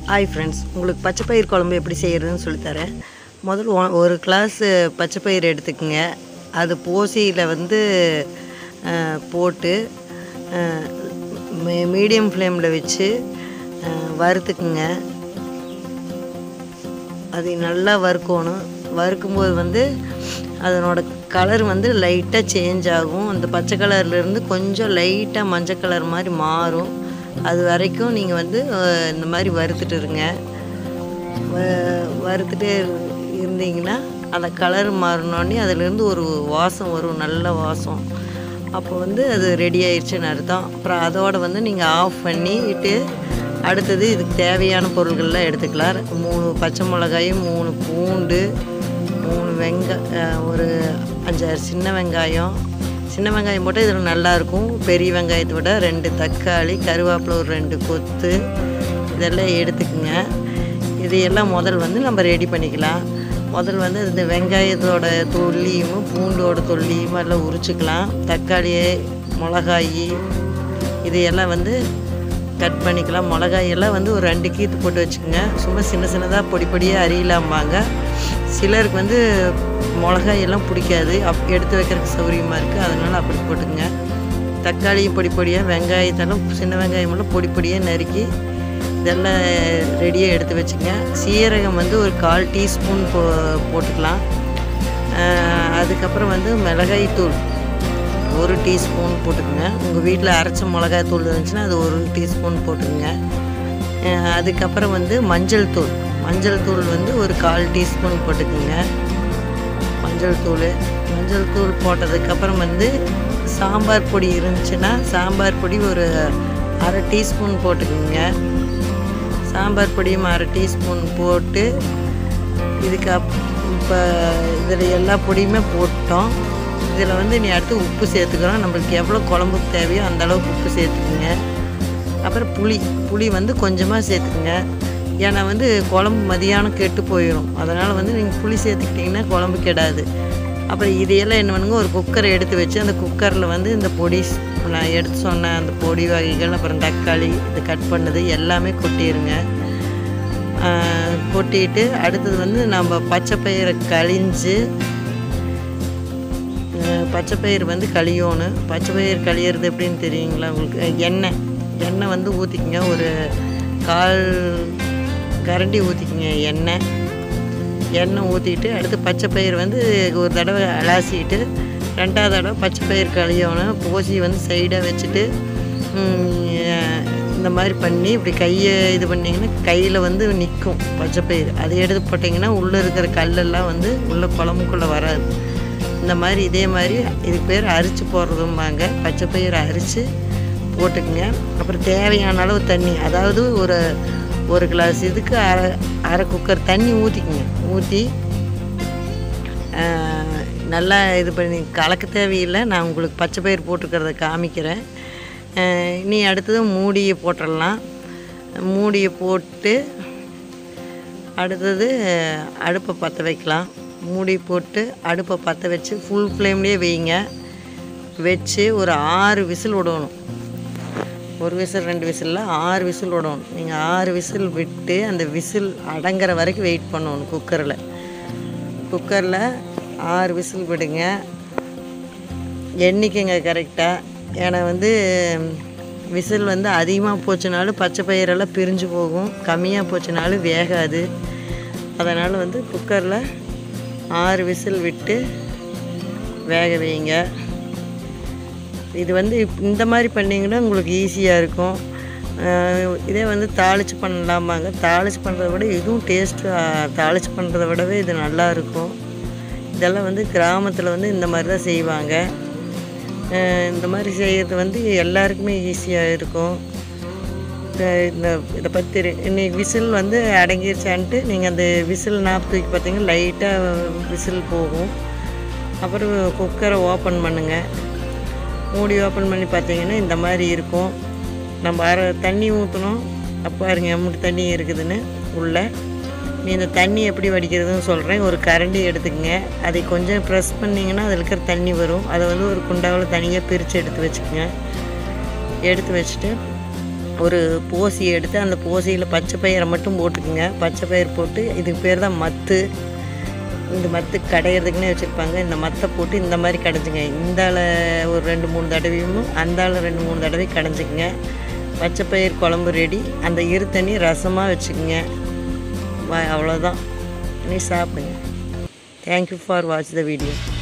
hi friends உங்களுக்கு பச்சை பயிர் குழம்பு எப்படி செய்கிறதுன்னு சொல்லித்தரேன் முதல்ல ஒ- ஒரு கிளாஸ் பச்சை பயிர் எடுத்துக்கோங்க அது போசியில் வந்து அஹ், போட்டு மீடியம் ஃப்ளேமில் வச்சு அஹ், வறுத்துக்குங்க அது நல்லா வறுக்கணும் வறுக்கும்போது வந்து அதனோட கலர் வந்து லைட்டாக சேஞ்ச் ஆகும் அந்த பச்சை கலர்லேருந்து கொஞ்சம் லைட்டாக மஞ்சள் கலர் மாதிரி மாறும் அது வரைக்கும் நீங்கள் வந்து அஹ், இந்த மாதிரி வறுத்துட்டு இருங்க வ- வறுத்துட்டே இரு- இருந்தீங்கன்னா அந்த கலர் மாறினோடனே அதுலேருந்து ஒரு வாசம் வரும் நல்ல வாசம் அப்போ வந்து அது ரெடி ஆயிடுச்சுன்னு அர்த்தம் அப்புறம் அதோட வந்து நீங்கள் ஆஃப் பண்ணிட்டு அடுத்தது இதுக்கு தேவையான பொருள்கள்லாம் எடுத்துக்கலாம் மூணு பச்சை மிளகாயும் மூணு பூண்டு மூணு வெங்க அஹ் ஒரு அஞ்சாறு சின்ன வெங்காயம் சின்ன வெங்காயம் போட்டால் இதில் நல்லாயிருக்கும் பெரிய வெங்காயத்தை விட ரெண்டு தக்காளி கருவேப்பிலை ஒரு ரெண்டு கொத்து இதெல்லாம் எடுத்துக்கோங்க இதையெல்லாம் முதல் வந்து நம்ம ரெடி பண்ணிக்கலாம் முதல் வந்து இந்த வெங்காயத்தோட தொல்லியும் பூண்டோட தொல்லியும் எல்லாம் உரிச்சுக்கலாம் தக்காளி மிளகாய் இதையெல்லாம் வந்து கட் பண்ணிக்கலாம் மிளகாயெல்லாம் வந்து ஒரு ரெண்டு கீத்து போட்டு வச்சுக்கோங்க சும்மா சின்ன சின்னதாக பொடி பொடியாக அரியலாம்பாங்க சிலருக்கு வந்து மிளகாயெல்லாம் பிடிக்காது அப் எடுத்து வைக்கிறதுக்கு சௌகரியமாக இருக்குது அதனால் அப்படி போட்டுங்க தக்காளியும் பொடி பொடியாக வெங்காயத்தெல்லாம் சின்ன வெங்காயமெல்லாம் பொடி பொடியாக நறுக்கி இதெல்லாம் ரெடியாக எடுத்து வச்சுங்க சீரகம் வந்து ஒரு கால் டீஸ்பூன் போ போட்டுக்கலாம் ஆஹ் அதுக்கப்புறம் வந்து மிளகாய் தூள் ஒரு டீஸ்பூன் போட்டுக்கோங்க உங்கள் வீட்டில் அரைச்ச மிளகாய் தூள் இருந்துச்சுன்னா அது ஒரு டீஸ்பூன் போட்டுக்கோங்க ஆஹ் அதுக்கப்புறம் வந்து மஞ்சள் தூள் மஞ்சள் தூள் வந்து ஒரு கால் டீஸ்பூன் போட்டுக்கோங்க மஞ்சள் தூள் மஞ்சள் தூள் போட்டதுக்கப்புறம் வந்து சாம்பார் பொடி இருந்துச்சுன்னா சாம்பார் பொடி ஒரு அரை டீஸ்பூன் போட்டுக்கோங்க சாம்பார் பொடியும் அரை டீஸ்பூன் போட்டு இதுக்கு அப் இப்போ இதில் எல்லா பொடியுமே போட்டோம் இதில் வந்து நீ அடுத்து உப்பு சேர்த்துக்கிறோம் நம்மளுக்கு எவ்வளோ குழம்புக்கு தேவையோ அந்த அளவுக்கு உப்பு சேர்த்துக்குங்க அப்புறம் புளி புளி வந்து கொஞ்சமாக சேர்த்துக்குங்க ஏன்னா வந்து குழம்பு மதியானம் கெட்டு போயிடும் அதனால் வந்து நீங்கள் புளி சேர்த்துக்கிட்டிங்கன்னா குழம்பு கெடாது அப்புறம் இதையெல்லாம் என்ன பண்ணுங்க ஒரு குக்கரை எடுத்து வச்சு அந்த குக்கரில் வந்து இந்த பொடி ஸ்- நான் எடுத்து சொன்ன அந்த பொடி வகைகள் அப்புறம் தக்காளி இது கட் பண்ணது எல்லாமே கொட்டிடுங்க ஆஹ் கொட்டிட்டு அடுத்தது வந்து நம்ம பச்சை பயிரை கழிஞ்சு ஆஹ் பச்சை பயிர் வந்து கழியணும் பச்சை பயிர் கழியிறது எப்படின்னு தெரியுங்களா உங்களுக்கு அஹ் எண்ணெய் எண்ணெய் வந்து ஊற்றிக்கங்க ஒரு கால் கரண்டி ஊற்றிக்கங்க எண்ணெய் எண்ணெய் ஊற்றிட்டு அடுத்து பச்சை பயிர் வந்து ஒரு தடவை அலாசிட்டு ரெண்டாவது தடவை பச்சை பயிர் கழியணும் போசி வந்து சைடாக வச்சுட்டு ம், இந்த மாதிரி பண்ணி இப்படி கையை இது பண்ணிங்கன்னா கையில் வந்து நிற்கும் பச்சை பயிர் அதை எடுத்து போட்டிங்கன்னா உள்ளே இருக்கிற கல்லெல்லாம் வந்து உள்ளே குழம்புக்குள்ளே வராது இந்த மாதிரி இதே மாதிரி இதுக்கு பேர் அரிச்சு போடுறதும்பாங்க பச்சை பயிர் அரித்து போட்டுக்குங்க அப்புறம் தேவையான அளவு தண்ணி அதாவது ஒரு ஒரு கிளாஸ் இதுக்கு அரை அரை குக்கர் தண்ணி ஊற்றிக்குங்க ஊற்றி நல்லா இது பண்ணி கலக்க தேவையில்லை நான் உங்களுக்கு பச்சை பயிர் போட்டுக்கிறத காமிக்கிறேன் ஆஹ் இனி அடுத்தது மூடியை போட்டுடலாம் மூடியை போட்டு அடுத்தது அடுப்பை பற்ற வைக்கலாம் மூடி போட்டு அடுப்பை பற்ற வச்சு ஃபுல் ஃப்ளேம்லேயே வைங்க வச்சு ஒரு ஆறு விசில் விடணும் ஒரு விசில் ரெண்டு விசிலில் ஆறு விசில் விடணும் நீங்கள் ஆறு விசில் விட்டு அந்த விசில் அடங்குற வரைக்கும் வெயிட் பண்ணணும் குக்கரில் குக்கரில் ஆறு விசில் விடுங்க எண்ணிக்கைங்க கரெக்டாக ஏன்னா வந்து விசில் வந்து அதிகமாக போச்சுனாலும் பச்சை பயிரெல்லாம் பிரிஞ்சு போகும் கம்மியாக போச்சுனாலும் வேகாது அதனால் வந்து குக்கரில் ஆறு விசில் விட்டு வேக வைங்க இது வந்து இப்- இந்த மாதிரி பண்ணிங்கன்னா உங்களுக்கு ஈஸியாக இருக்கும் அஹ் இதே வந்து தாளிச்சு பண்ணலாமாங்க தாளிச்சு பண்ணுறத விட இதுவும் டேஸ்ட்டு தாளிச்சு பண்ணுறத விடவே இது நல்லா இருக்கும் இதெல்லாம் வந்து கிராமத்தில் வந்து இந்த மாதிரி தான் செய்வாங்க அஹ் இந்த மாதிரி செய்கிறது வந்து எல்லாருக்குமே ஈஸியாக இருக்கும் அஹ் இந்த இதை பற்றி இன்னைக்கு விசில் வந்து அடங்கிருச்சான்ட்டு நீங்கள் அந்த விசில் நாப்பு தூக்கி பார்த்தீங்கன்னா லைட்டாக விசில் போகும் அப்புறம் குக்கரை ஓப்பன் பண்ணுங்கள் மூடி ஓப்பன் பண்ணி பார்த்தீங்கன்னா இந்த மாதிரி இருக்கும் நம்ம அரை தண்ணி ஊற்றணும் அப்போ பாருங்க எம்முட்டு தண்ணி இருக்குதுன்னு உள்ளே நீ இந்த தண்ணி எப்படி வடிக்கிறதுன்னு சொல்கிறேன் ஒரு கரண்டி எடுத்துக்கங்க அதை கொஞ்சம் ப்ரெஸ் பண்ணிங்கன்னா அதில் இருக்கிற தண்ணி வரும் அதை வந்து ஒரு குண்டாவில் தனியாக பிரித்து எடுத்து வச்சுக்கோங்க எடுத்து வச்சுட்டு ஒரு போசி எடுத்து அந்த போசியில் பச்சை பயிரை மட்டும் போட்டுக்குங்க பச்சை பயிர் போட்டு இதுக்கு பேர் தான் மத்து இந்த மத்து கடையிறதுக்குன்னே வச்சுருப்பாங்க இந்த மத்தை போட்டு இந்த மாதிரி கடைஞ்சிங்க இந்தால ஒரு ரெண்டு மூணு தடவையும் அந்தால ரெண்டு மூணு தடவை கடைஞ்சிக்கங்க பச்சை பயிர் குழம்பு ரெடி அந்த இரு தண்ணி ரசமாக வச்சுக்கோங்க அவ்வளோதான் நீ சாப்பிடுங்க thank you for watch the video